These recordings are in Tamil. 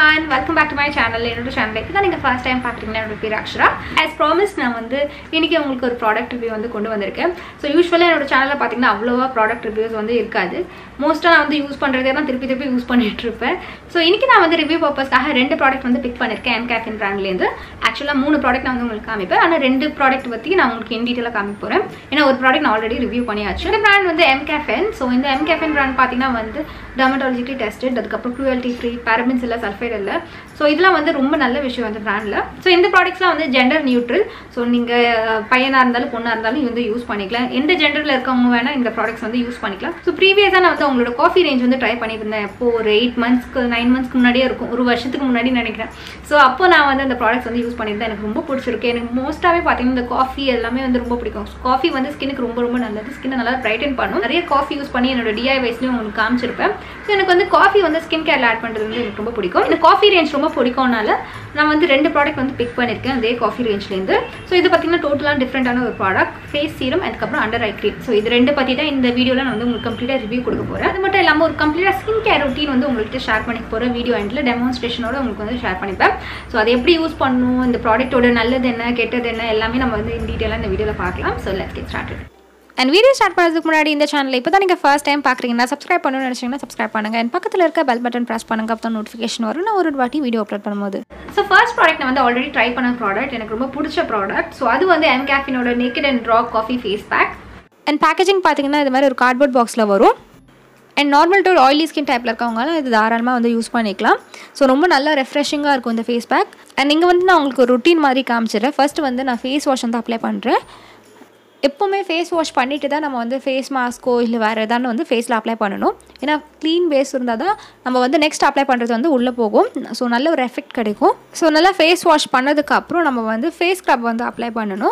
one welcome back to my channel என்னோட சேனல் இப்போ தான் நீங்கள் ஃபர்ஸ்ட் டைம் பார்க்குறீங்கன்னா என்னோட பேர் அக்ஷரா ஆஸ் ப்ராமிஸ் நான் வந்து இன்றைக்கி உங்களுக்கு ஒரு ப்ராடக்ட் ரிவ்யூ வந்து கொண்டு வந்திருக்கேன் ஸோ யூஸ்வலாக என்னோட சேனலில் பார்த்தீங்கன்னா அவ்வளோவா ப்ராடக்ட் ரிவ்யூஸ் வந்து இருக்காது மோஸ்ட்டாக நான் வந்து யூஸ் பண்ணுறதே தான் திருப்பி திருப்பி யூஸ் பண்ணிட்டு இருப்பேன் ஸோ இன்றைக்கி நான் வந்து ரிவ்யூ பர்பஸ்க்காக ரெண்டு ப்ராடக்ட் வந்து பிக் பண்ணியிருக்கேன் எம் கேஃபின் பிராண்ட்லேருந்து ஆக்சுவலாக மூணு ப்ராடக்ட் நான் வந்து உங்களுக்கு காமிப்பேன் ஆனால் ரெண்டு ப்ராடக்ட் பற்றி நான் உங்களுக்கு இன் டீட்டெயிலாக காமிக்க போகிறேன் ஏன்னா ஒரு ப்ராடக்ட் நான் ஆல்ரெடி ரிவ்யூ பண்ணியாச்சு இந்த பிராண்ட் வந்து எம் கேஃபென் ஸோ இந்த எம் கேஃபென் பிராண்ட் பார்த்தீங்கன்னா வந்து டெர்மட்டாலஜிக்கலி டெஸ்டட் அதுக்கப்புறம் க்ரூவல்ட்டி ஃப்ரீ பேரபின்ஸ் இல்லை சல்ஃபைட் இல்லை ஸோ இதெல்லாம் வந்து ரொம்ப நல்ல விஷயம் அந்த பிராண்டில் ஸோ இந்த ப்ராடக்ட்ஸ்லாம் வந்து ஜெண்டர் நியூட்ரல் ஸோ நீங்கள் பையனாக இருந்தாலும் பொண்ணாக இருந்தாலும் வந்து யூஸ் பண்ணிக்கலாம் எந்த ஜெண்டரில் இருக்கவங்க வேணால் இந்த ப்ராடக்ட்ஸ் வந்து யூஸ் பண்ணிக்கலாம் ஸோ ப்ரீவியஸாக நான் வந்து அவங்களோட காஃபி ரேஞ்ச் வந்து ட்ரை பண்ணியிருந்தேன் இப்போ ஒரு எயிட் மந்த்ஸ்க்கு நைன் மந்த்ஸ்க்கு முன்னாடியே இருக்கும் ஒரு வருஷத்துக்கு முன்னாடி நினைக்கிறேன் ஸோ அப்போ நான் வந்து அந்த ப்ராடக்ட்ஸ் வந்து யூஸ் பண்ணியிருந்தேன் எனக்கு ரொம்ப பிடிச்சிருக்கு எனக்கு மோஸ்ட்டாகவே பார்த்தீங்கன்னா இந்த காஃபி எல்லாமே வந்து ரொம்ப பிடிக்கும் காஃபி வந்து ஸ்கினுக்கு ரொம்ப ரொம்ப நல்லது ஸ்கின் நல்லா பிரைட்டன் பண்ணும் நிறைய காஃபி யூஸ் பண்ணி என்னோட டிஐவைஸ்லையும் உங்களுக்கு காமிச்சிருப்பேன் ஸோ எனக்கு வந்து காஃபி வந்து ஸ்கின் கேரில் ஆட் பண்ணுறது வந்து எனக்கு ரொம்ப பிடிக்கும் இந்த காஃபி ரேஞ்ச் ரொம்ப பிடிக்கும்னால நான் வந்து ரெண்டு ப்ராடக்ட் வந்து பிக் பண்ணியிருக்கேன் அதே காஃபி ரேஞ்ச்லேருந்து ஸோ இது பார்த்தீங்கன்னா டோட்டலாக டிஃப்ரெண்டான ஒரு ப்ராடக்ட் ஃபேஸ் சீரம் அதுக்கப்புறம் அண்டர் ஐ க்ரீம் ஸோ இது ரெண்டு பற்றி தான் இந்த வீடியோவில் நான் வந்து உங்களுக்கு கம்ப்ளீட்டாக ரிவ்யூ கொடுக்க போகிறேன் அது மட்டும் இல்லாமல் ஒரு கம்ப்ளீட்டாக ஸ்கின் கேர் ரொட்டீன் வந்து உங்கள்கிட்ட ஷேர் பண்ணிக்க போகிறேன் வீடியோ எண்டில் டெமான்ஸ்ட்ரேஷனோட உங்களுக்கு வந்து ஷேர் பண்ணிப்பேன் ஸோ அதை எப்படி யூஸ் பண்ணணும் இந்த ப்ராடக்ட்டோட நல்லது என்ன கெட்டது என்ன எல்லாமே நம்ம வந்து இன் டீட்டெயிலாக இந்த வீடியோவில் பார்க்கலாம் so let's get started and video start பண்ணுறதுக்கு முன்னாடி இந்த சேனல் இப்போ தான் நீங்கள் ஃபர்ஸ்ட் டைம் பார்க்குறீங்கன்னா சப்ஸ்கிரைப் பண்ணணும்னு நினச்சிங்கன்னா சப்ஸ்கிரைப் பண்ணுங்கள் அண்ட் பக்கத்தில் இருக்க பெல் பட்டன் ப்ரெஸ் பண்ணுங்க அப்போ நோட்டிஃபிகேஷன் வரும் நான் ஒரு வாட்டி வீடியோ அப்லோட் பண்ணும்போது ஸோ ஃபர்ஸ்ட் ப்ராடக்ட் நான் வந்து ஆல்ரெடி ட்ரை பண்ண ப்ராடக்ட் எனக்கு ரொம்ப பிடிச்ச ப்ராடக்ட் ஸோ அது வந்து எம் கேஃபினோட naked and raw coffee face pack and packaging பார்த்தீங்கன்னா இது மாதிரி ஒரு கார்ட்போர்ட் பாக்ஸில் வரும் and normal to oily skin டைப்பில் இருக்கவங்களாம் இது தாராளமாக வந்து யூஸ் பண்ணிக்கலாம் ஸோ ரொம்ப நல்லா ரெஃப்ரெஷிங்காக இருக்கும் இந்த ஃபேஸ் பேக் அண்ட் இங்கே வந்து நான் உங்களுக்கு ஒரு ருட்டீன் மாதிரி காமிச்சிடுறேன் ஃபர்ஸ்ட் வந்து நான் ஃபேஸ் வாஷ் வந்து அப்ளை பண்ணுறேன் எப்போவுமே ஃபேஸ் வாஷ் பண்ணிட்டு தான் நம்ம வந்து ஃபேஸ் மாஸ்க்கோ இல்லை வேறு எதாவது வந்து ஃபேஸில் அப்ளை பண்ணணும் ஏன்னா க்ளீன் பேஸ் இருந்தால் தான் நம்ம வந்து நெக்ஸ்ட் அப்ளை பண்ணுறது வந்து உள்ளே போகும் ஸோ நல்ல ஒரு எஃபெக்ட் கிடைக்கும் ஸோ நல்லா ஃபேஸ் வாஷ் பண்ணதுக்கப்புறம் நம்ம வந்து ஃபேஸ் ஸ்க்ரப் வந்து அப்ளை பண்ணணும்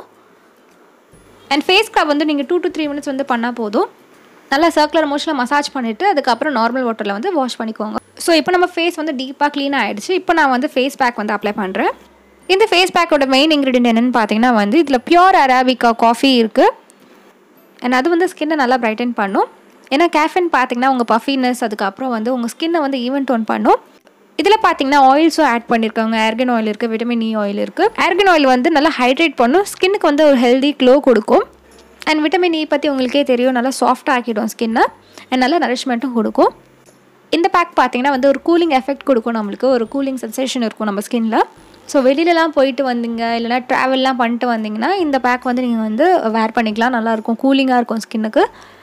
அண்ட் ஃபேஸ் ஸ்க்ரப் வந்து நீங்கள் டூ டு த்ரீ மினிட்ஸ் வந்து பண்ணால் போதும் நல்லா சர்க்குலர் மோஷனில் மசாஜ் பண்ணிவிட்டு அதுக்கப்புறம் நார்மல் வாட்டரில் வந்து வாஷ் பண்ணிக்கோங்க ஸோ இப்போ நம்ம ஃபேஸ் வந்து டீப்பாக க்ளீன் ஆகிடுச்சு இப்போ நான் வந்து ஃபேஸ் பேக் வந்து அப்ளை பண்ணுறேன் இந்த ஃபேஸ் பேக்கோட மெயின் இன்க்ரீடியன்ட் என்னென்னு பார்த்தீங்கன்னா வந்து இதில் பியூர் அராபிகா காஃபி இருக்குது அண்ட் அது வந்து ஸ்கின்னை நல்லா பிரைட்டன் பண்ணும் ஏன்னா கேஃபின் பார்த்தீங்கன்னா உங்கள் பஃபினஸ் அதுக்கப்புறம் வந்து உங்கள் ஸ்கின்னை வந்து ஈவன் டோன் பண்ணும் இதில் பார்த்தீங்கன்னா ஆயில்ஸும் ஆட் பண்ணியிருக்காங்க ஏர்கன் ஆயில் இருக்குது விட்டமின் இ ஆயில் இருக்குது ஏர்கன் ஆயில் வந்து நல்லா ஹைட்ரேட் பண்ணும் ஸ்கின்னுக்கு வந்து ஒரு ஹெல்தி க்ளோ கொடுக்கும் அண்ட் விட்டமின் இ பற்றி உங்களுக்கே தெரியும் நல்லா சாஃப்டாக ஆக்கிடும் ஸ்கின்னை அண்ட் நல்லா நரிஷ்மெண்ட்டும் கொடுக்கும் இந்த பேக் பார்த்தீங்கன்னா வந்து ஒரு கூலிங் எஃபெக்ட் கொடுக்கும் நம்மளுக்கு ஒரு கூலிங் சென்சேஷன் இருக்கும் நம்ம ஸ்கின்ல ஸோ வெளியிலலாம் போயிட்டு வந்தீங்க இல்லைனா ட்ராவல்லாம் பண்ணிட்டு வந்தீங்கன்னா இந்த பேக் வந்து நீங்கள் வந்து வேர் பண்ணிக்கலாம் நல்லாயிருக்கும் கூலிங்காக இருக்கும் ஸ்கின்னுக்கு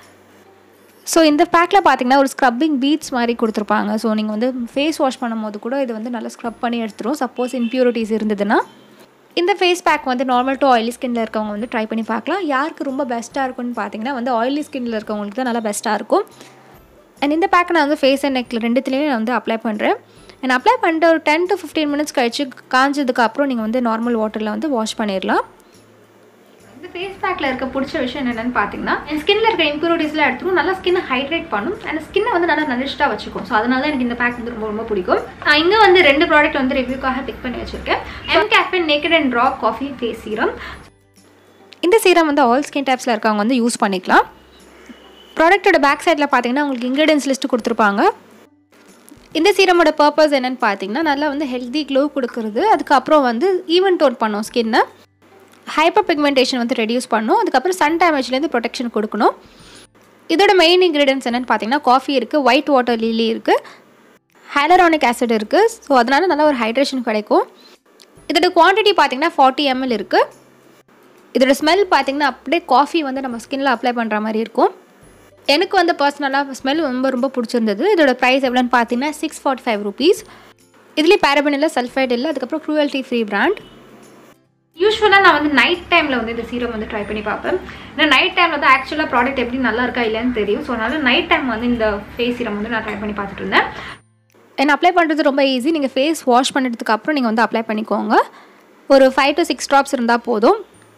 ஸோ இந்த பேக்கில் பார்த்தீங்கன்னா ஒரு ஸ்க்ரப்பிங் பீட்ஸ் மாதிரி கொடுத்துருப்பாங்க ஸோ நீங்கள் வந்து ஃபேஸ் வாஷ் பண்ணும்போது கூட இது வந்து நல்லா ஸ்க்ரப் பண்ணி எடுத்துரும் சப்போஸ் இம்ப்யூரிட்டிஸ் இருந்ததுன்னா இந்த ஃபேஸ் பேக் வந்து நார்மல் டு ஆயிலி ஸ்கின்ல இருக்கவங்க வந்து ட்ரை பண்ணி பார்க்கலாம் யாருக்கு ரொம்ப பெஸ்ட்டாக இருக்கும்னு பார்த்தீங்கன்னா வந்து ஆயிலி ஸ்கின்ல இருக்கவங்களுக்கு தான் நல்லா பெஸ்ட்டாக இருக்கும் அண்ட் இந்த பேக்கை நான் வந்து ஃபேஸ் அண்ட் நெக்கில் ரெண்டுத்துலேயும் நான் வந்து அப்ளை பண்ணுறேன் அண்ட் அப்ளை பண்ணிட்டு ஒரு டென் டு ஃபிஃப்டீன் மினிட்ஸ் கழிச்சு காஞ்சதுக்கு அப்புறம் நீங்கள் வந்து நார்மல் வாட்டரில் வந்து வாஷ் பண்ணிடலாம் இந்த ஃபேஸ் பேக்கில் இருக்க பிடிச்ச விஷயம் என்னென்னு பார்த்தீங்கன்னா என் ஸ்கின்ல இருக்க இம்ப்யூரிட்டிஸ்லாம் எடுத்துரும் நல்லா ஸ்கின்னை ஹைட்ரேட் பண்ணும் அண்ட் ஸ்கின்னை வந்து நல்லா நரிஷ்டாக வச்சுக்கும் ஸோ அதனால தான் எனக்கு இந்த பேக் வந்து ரொம்ப ரொம்ப பிடிக்கும் நான் இங்கே வந்து ரெண்டு ப்ராடக்ட் வந்து ரிவ்யூக்காக பிக் பண்ணி வச்சிருக்கேன் M caffeine naked and raw coffee face serum இந்த சீரம் வந்து ஆல் ஸ்கின் டைப்ஸில் இருக்கவங்க வந்து யூஸ் பண்ணிக்கலாம் ப்ராடக்ட்டோட பேக் சைடில் பார்த்தீங்கன்னா உங்களுக்கு இன்க்ரீடியன்ஸ் லிஸ்ட்டு கொடுத்துருப்பாங்க இந்த சீரமோட பர்பஸ் என்னென்னு பார்த்தீங்கன்னா நல்லா வந்து ஹெல்தி க்ளோ கொடுக்குறது அதுக்கப்புறம் வந்து ஈவன் டோன் பண்ணும் ஸ்கின்னை ஹைப்பர் பிக்மெண்டேஷன் வந்து ரெடியூஸ் பண்ணும் அதுக்கப்புறம் சன் டேமேஜ்லேருந்து ப்ரொடெக்ஷன் கொடுக்கணும் இதோட மெயின் இன்க்ரீடியன்ஸ் என்னென்னு பார்த்தீங்கன்னா காஃபி இருக்குது ஒயிட் வாட்டர் லிலி இருக்குது ஹைலரானிக் ஆசிட் இருக்குது ஸோ அதனால் நல்லா ஒரு ஹைட்ரேஷன் கிடைக்கும் இதோட குவான்டிட்டி பார்த்தீங்கன்னா ஃபார்ட்டி எம்எல் இருக்குது இதோட ஸ்மெல் பார்த்தீங்கன்னா அப்படியே காஃபி வந்து நம்ம ஸ்கின்ல அப்ளை பண்ணுற மாதிரி இருக்கும் எனக்கு வந்து பர்சனலாக ஸ்மெல் ரொம்ப ரொம்ப பிடிச்சிருந்தது இதோட ப்ரைஸ் எவ்வளோன்னு பார்த்தீங்கன்னா சிக்ஸ் ஃபார்ட்டி ஃபைவ் ருபீஸ் இதுலேயே பேரபன் இல்லை சல்ஃபைட் இல்லை அதுக்கப்புறம் க்ரூவல்ட்டி ஃப்ரீ பிராண்ட் யூஸ்வலாக நான் வந்து நைட் டைமில் வந்து இந்த சீரம் வந்து ட்ரை பண்ணி பார்ப்பேன் ஏன்னா நைட் டைமில் தான் ஆக்சுவலாக ப்ராடக்ட் எப்படி நல்லா இருக்கா இல்லைன்னு தெரியும் ஸோ அதனால நைட் டைம் வந்து இந்த ஃபேஸ் சீரம் வந்து நான் ட்ரை பண்ணி பார்த்துட்டு இருந்தேன் என்ன அப்ளை பண்ணுறது ரொம்ப ஈஸி நீங்கள் ஃபேஸ் வாஷ் பண்ணுறதுக்கு அப்புறம் நீங்கள் வந்து அப்ளை பண்ணிக்கோங்க ஒரு ஃபைவ் டு சிக்ஸ் ட்ராப்ஸ் இருந்தால் போதும்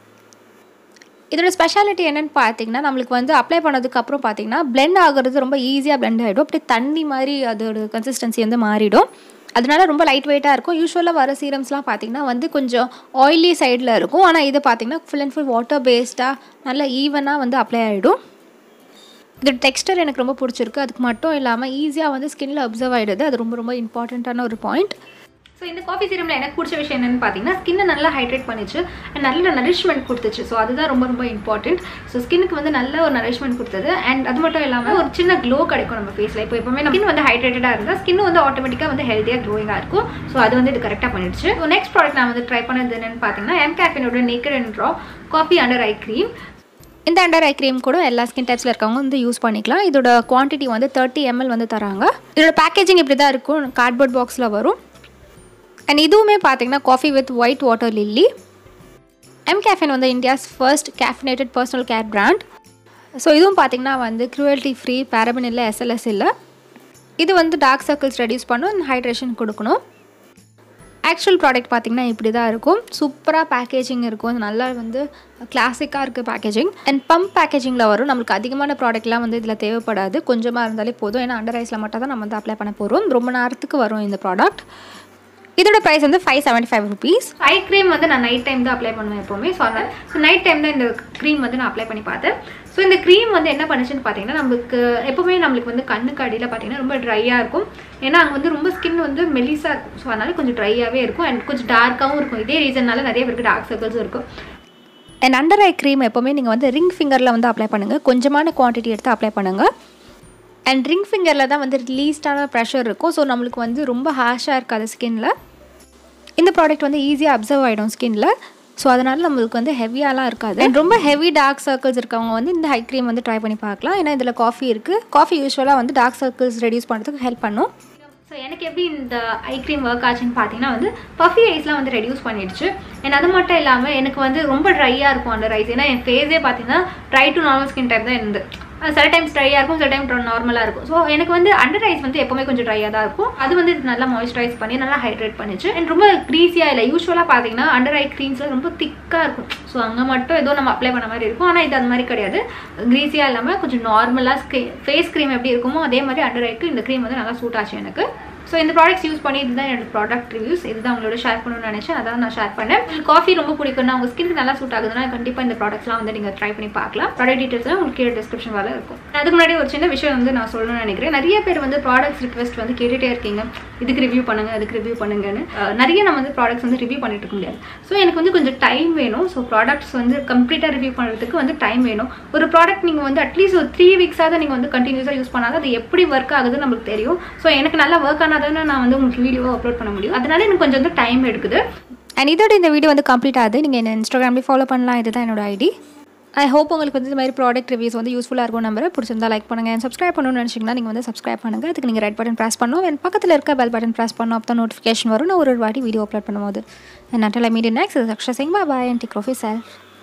இதோட ஸ்பெஷாலிட்டி என்னென்னு பார்த்தீங்கன்னா நம்மளுக்கு வந்து அப்ளை பண்ணதுக்கப்புறம் பார்த்தீங்கன்னா பிளெண்ட் ஆகுறது ரொம்ப ஈஸியாக பிளெண்ட் ஆகிடும் அப்படியே தண்ணி மாதிரி அதோட கன்சிஸ்டன்சி வந்து மாறிடும் அதனால ரொம்ப லைட் வெயிட்டாக இருக்கும் யூஸ்வலாக வர சீரம்ஸ்லாம் பார்த்தீங்கன்னா வந்து கொஞ்சம் ஆயிலி சைடில் இருக்கும் ஆனால் இது பார்த்தீங்கன்னா ஃபுல் அண்ட் ஃபுல் வாட்டர் பேஸ்டாக நல்லா ஈவனாக வந்து அப்ளை ஆகிடும் இதோட டெக்ஸ்டர் எனக்கு ரொம்ப பிடிச்சிருக்கு அதுக்கு மட்டும் இல்லாமல் ஈஸியாக வந்து ஸ்கின்ல அப்சர்வ் ஆகிடுது அது ரொம்ப ரொம்ப இம்பார்ட்டண்ட்டான ஒரு பாயிண்ட் ஸோ இந்த காஃபி சீரமில் எனக்கு பிடிச்ச விஷயம் என்னன்னு பார்த்தீங்கன்னா ஸ்கின்னை நல்லா ஹைட்ரேட் பண்ணிச்சு அண்ட் நல்ல நரிஷ்மெண்ட் கொடுத்துச்சு ஸோ அதுதான் ரொம்ப ரொம்ப இம்பார்ட்டன்ட் ஸோ ஸ்கின்னுக்கு வந்து நல்ல ஒரு நரிஷ்மெண்ட் கொடுத்தது அண்ட் அது மட்டும் இல்லாமல் ஒரு சின்ன க்ளோ கிடைக்கும் நம்ம ஃபேஸில் இப்போ எப்பவுமே நம்ம ஸ்கின் வந்து ஹைட்ரேட்டடாக இருந்தால் ஸ்கின் வந்து ஆட்டோமேட்டிக்காக வந்து ஹெல்த்தியாக க்ளோயிங்காக இருக்கும் ஸோ அது வந்து இது கரெக்டாக பண்ணிடுச்சு ஸோ நெக்ஸ்ட் ப்ராடக்ட் நான் வந்து ட்ரை பண்ணது என்னன்னு பார்த்தீங்கன்னா எம் கேஃபினோட naked and raw coffee under eye cream இந்த அண்டர் ஐ க்ரீம் கூட எல்லா ஸ்கின் டைப்ஸில் இருக்கவங்க வந்து யூஸ் பண்ணிக்கலாம் இதோட குவான்டிட்டி வந்து தேர்ட்டி எம்எல் வந்து தராங்க இதோட பேக்கேஜிங் இப்படி தான் இருக்கும் கார்ட்போர்ட் பாக்ஸில் வரும் அண்ட் இதுவுமே பார்த்தீங்கன்னா coffee with white water lily M caffeine வந்து India's first caffeinated personal care brand so இதுவும் பார்த்தீங்கன்னா வந்து க்ரூவல்ட்டி ஃப்ரீ பேரபின் இல்லை எஸ்எல்எஸ் இல்லை இது வந்து டார்க் சர்க்கிள்ஸ் ரெடியூஸ் பண்ணும் அண்ட் ஹைட்ரேஷன் கொடுக்கணும் ஆக்சுவல் ப்ராடக்ட் பார்த்திங்கன்னா இப்படி தான் இருக்கும் சூப்பராக பேக்கேஜிங் இருக்கும் நல்லா வந்து கிளாசிக்காக இருக்குது பேக்கேஜிங் அண்ட் பம்ப் பேக்கேஜிங்கில் வரும் நம்மளுக்கு அதிகமான ப்ராடக்ட்லாம் வந்து இதில் தேவைப்படாது கொஞ்சமாக இருந்தாலே போதும் ஏன்னா அண்டர் ஐஸில் மட்டும் தான் நம்ம வந்து அப்ளை பண்ண போகிறோம் ரொம்ப நேரத்துக்கு வரும் இந்த ப்ராடக்ட் இதோட ப்ரைஸ் வந்து five seventy five rupees eye cream வந்து நான் நைட் டைம் தான் அப்ளை பண்ணுவேன் எப்போவுமே ஸோ அதனால் ஸோ நைட் டைம் தான் இந்த க்ரீம் வந்து நான் அப்ளை பண்ணி பார்த்தேன் ஸோ இந்த க்ரீம் வந்து என்ன பண்ணுச்சுன்னு பார்த்தீங்கன்னா நம்மளுக்கு எப்போவுமே நம்மளுக்கு வந்து கண்ணுக்கு அடியில் பார்த்தீங்கன்னா ரொம்ப ட்ரையாக இருக்கும் ஏன்னா அங்கே வந்து ரொம்ப ஸ்கின் வந்து மெலிஸாக இருக்கும் ஸோ அதனால கொஞ்சம் ட்ரையாகவே இருக்கும் அண்ட் கொஞ்சம் டார்க்காகவும் இருக்கும் இதே ரீசன்னால நிறைய பேருக்கு டார்க் சர்க்கிள்ஸும் இருக்கும் அண்ட் அண்டர் ஐ க்ரீம் எப்போவுமே நீங்கள் வந்து ரிங் ஃபிங்கரில் வந்து அப்ளை பண்ணுங்கள் கொஞ்சமான குவான்டிட்டி எடுத்து அப்ளை பண்ணுங்கள் அண்ட் ரிங் ஃபிங்கரில் தான் வந்து லீஸ்டான ப்ரெஷர் இருக்கும் ஸோ நம்மளுக்கு வந்து ரொம்ப ஹேஷாக இருக்காது ஸ்கின்ல இந்த ப்ராடக்ட் வந்து ஈஸியாக அப்சர்வ் ஆகிடும் ஸ்கின்ல ஸோ அதனால் நம்மளுக்கு வந்து ஹெவியாலாம் இருக்காது அண்ட் ரொம்ப ஹெவி டார்க் சர்க்கிள்ஸ் இருக்கவங்க வந்து இந்த ஹை க்ரீம் வந்து ட்ரை பண்ணி பார்க்கலாம் ஏன்னா இதில் காஃபி இருக்குது காஃபி யூஸ்வலாக வந்து டார்க் சர்க்கிள்ஸ் ரெடியூஸ் பண்ணுறதுக்கு ஹெல்ப் பண்ணும் ஸோ எனக்கு எப்படி இந்த ஐ க்ரீம் ஒர்க் ஆச்சுன்னு பார்த்தீங்கன்னா வந்து பஃபி ஐஸ்லாம் வந்து ரெடியூஸ் பண்ணிடுச்சு அண்ட் அது மட்டும் இல்லாமல் எனக்கு வந்து ரொம்ப ட்ரையாக இருக்கும் அந்த ரைஸ் ஏன்னா என் ஃபேஸே பார்த்தீங்கன்னா dry to normal skin type தான் இருந்து சில டைம்ஸ் ட்ரையாக இருக்கும் சில டைம் நார்மலாக இருக்கும் ஸோ எனக்கு வந்து அண்டர் ஐஸ் வந்து எப்போவுமே கொஞ்சம் ட்ரையாக தான் இருக்கும் அது வந்து இது நல்லா மாய்ஸ்சரைஸ் பண்ணி நல்லா ஹைட்ரேட் பண்ணிச்சு அண்ட் ரொம்ப க்ரீஸியாக இல்லை யூஸ்வலாக பார்த்தீங்கன்னா அண்டர் ஐ க்ரீம்ஸில் ரொம்ப திக்காக இருக்கும் ஸோ அங்கே மட்டும் ஏதோ நம்ம அப்ளை பண்ண மாதிரி இருக்கும் ஆனால் இது அந்த மாதிரி கிடையாது க்ரீஸியாக இல்லாமல் கொஞ்சம் நார்மலாக ஸ்கி ஃபேஸ் க்ரீம் எப்படி இருக்குமோ அதே மாதிரி அண்டர் ஐக்கு இந்த க்ரீம் வந்து நல்லா சூட் ஆச்சு எனக்கு ஸோ இந்த ப்ராடக்ட்ஸ் யூஸ் பண்ணி இதுதான் என்னோட ப்ராடக்ட் ரிவ்யூஸ் இதுதான் உங்களோட ஷேர் பண்ணணும்னு நினச்சேன் அதான் நான் ஷேர் பண்ணேன் உங்களுக்கு காஃபி ரொம்ப பிடிக்கும்னா உங்கள் ஸ்கின் நல்லா சூட் ஆகுதுன்னா கண்டிப்பாக இந்த ப்ராடக்ட்ஸ்லாம் வந்து நீங்கள் ட்ரை பண்ணி பார்க்கலாம் ப்ராடக்ட் டீட்டெயில்ஸ்லாம் உங்களுக்கு கீழே டிஸ்கிரிப்ஷன் வேலை இருக்கும் அதுக்கு முன்னாடி ஒரு சின்ன விஷயம் வந்து நான் சொல்லணும்னு நினைக்கிறேன் நிறைய பேர் வந்து ப்ராடக்ட்ஸ் ரிக்வெஸ்ட் வந்து கேட்டுகிட்டே இருக்கீங்க இதுக்கு ரிவ்யூ பண்ணுங்க அதுக்கு ரிவ்யூ பண்ணுங்கன்னு நிறைய நம்ம வந்து ப்ராடக்ட்ஸ் வந்து ரிவ்யூ பண்ணிட்டு இருக்க முடியாது ஸோ எனக்கு வந்து கொஞ்சம் டைம் வேணும் ஸோ ப்ராடக்ட்ஸ் வந்து கம்ப்ளீட்டாக ரிவ்யூ பண்ணுறதுக்கு வந்து டைம் வேணும் ஒரு ப்ராடக்ட் நீங்கள் வந்து அட்லீஸ்ட் ஒரு த்ரீ வீக்ஸாக நீங்கள் வந்து கண்டினியூஸாக யூஸ் பண்ணாத அது எப்படி ஒர்க் ஆகுதுன்னு நம்மளுக்கு தெரியும் ஸோ எனக்கு நல்லா ஒர்க் ஆனாதானே நான் வந்து உங்களுக்கு வீடியோவை அப்லோட் பண்ண முடியும் அதனால எனக்கு கொஞ்சம் வந்து டைம் எடுக்குது அண்ட் இதோட இந்த வீடியோ வந்து கம்ப்ளீட் ஆகுது நீங்கள் என்ன இன்ஸ்டாகிராம்லேயும் ஃபாலோ பண்ணலாம் இதுதான் என்னோட ஐடி ஐ ஹோப் உங்களுக்கு வந்து இந்த மாதிரி ப்ராடக்ட் ரிவ்யூஸ் வந்து யூஸ்ஃபுல்லாக இருக்கும் நம்பர் பிடிச்சிருந்தா லைக் பண்ணுங்கள் சப்ஸ்கிரைப் பண்ணணும்னு நினச்சிங்கன்னா நீங்கள் வந்து சப்ஸ்கிரைப் பண்ணுங்கள் அதுக்கு நீங்கள் ரெட் பட்டன் ப்ரெஸ் பண்ணணும் என் பக்கத்தில் இருக்க பெல் பட்டன் ப்ரெஸ் பண்ணோம் அப்போ தான் நோட்டிஃபிகேஷன் வரும் நான் ஒரு ஒரு வாட்டி வீடியோ அப்லோட் பண்ணும்போது நட்டல மீடியா நெக்ஸ்ட் அக்ஷா சிங் பாய் அண்ட் டிக் செல்ஃப்